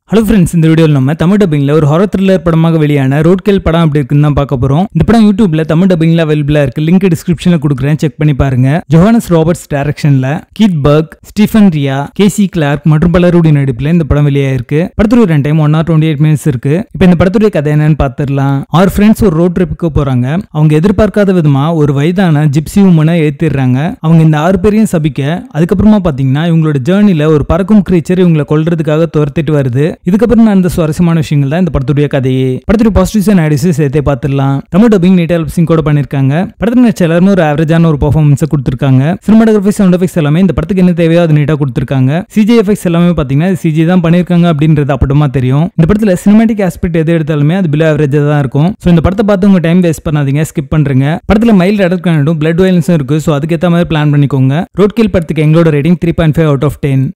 hello friends இந்த வீடியோவில் நம்ம தமிழ் டப்பிங்கில் ஒரு ஹாரர் த்ரில்லர் படமாக வெளியான ரோட்கேல் படம் அப்படி இருக்குன்னு தான் பார்க்க போகிறோம் இந்த படம் யூடியூப்ல தமிழ் டப்பிங்கில் அவைலபிளாக இருக்கு லிங்க் டிஸ்கிரிப்ஷனில் கொடுக்குறேன் செக் பண்ணி பாருங்க ஜோஹானஸ் ராபர்ட்ஸ் டைரக்ஷனில் Keith Burke Stephen Rhea Casey Clark மற்றும் பலருடைய நடிப்பில் இந்த படம் வெளியாயிருக்கு படத்துடைய run time one hour twenty eight minutes இருக்கு இப்போ இந்த படத்துடைய கதை என்னன்னு பார்த்துடலாம் ஆறு ஃப்ரெண்ட்ஸ் ஒரு ரோட் ட்ரிப்புக்கு போறாங்க அவங்க எதிர்பார்க்காத விதமா ஒரு வயதான ஜிப்சி உமனை ஏத்திடுறாங்க அவங்க இந்த ஆறு பேரையும் சபிக்க அதுக்கப்புறமா பாத்தீங்கன்னா இவங்களோட ஜேர்னில ஒரு பறக்கும் கிரீச்சர் இவங்களை கொல்றதுக்காக துரத்திட்டு வருது இதுக்கப்புறம் நடந்த சுவாரஸ்யமான விஷயங்கள் தான் இந்த படத்துடைய கதையே படத்துடைய பாசிட்டிவ்ஸ் அண்ட் ஐடிஸ் சேர்த்தே பார்த்துடலாம் தமிழ் டப்பிங் நீட்டா லிப்சிங் கூட பண்ணிருக்காங்க படத்துல நடிச்ச எல்லாருமே ஒரு ஆவரேஜான ஒரு பர்ஃபார்மன்ஸ் கொடுத்திருக்காங்க சினிமாட்டோகிராஃபி சவுண்ட் எஃபெக்ட்ஸ் எல்லாமே இந்த படத்துக்கு என்ன தேவையோ அது நீட்டா கொடுத்திருக்காங்க சிஜி எஃபெக்ட்ஸ் எல்லாமே பாத்தீங்கன்னா சிஜி தான் பண்ணிருக்காங்க அப்படின்றது அப்பட்டமா தெரியும் இந்த படத்துல சினிமாட்டிக் ஆஸ்பெக்ட் எது எடுத்தாலுமே அது பிலோ ஆவரேஜா தான் இருக்கும் ஸோ இந்த படத்தை பார்த்து உங்க டைம் வேஸ்ட் பண்ணாதீங்க ஸ்கிப் பண்றீங்க படத்துல மைல்டு அடர்கானும் பிளட் வயலன்ஸும் இருக்கு ஸோ அதுக்கேற்ற மாதிரி பிளான் பண்ணிக்கோங்க ரோட் கில் படத்துக்கு எங்களோட rating three point five out of ten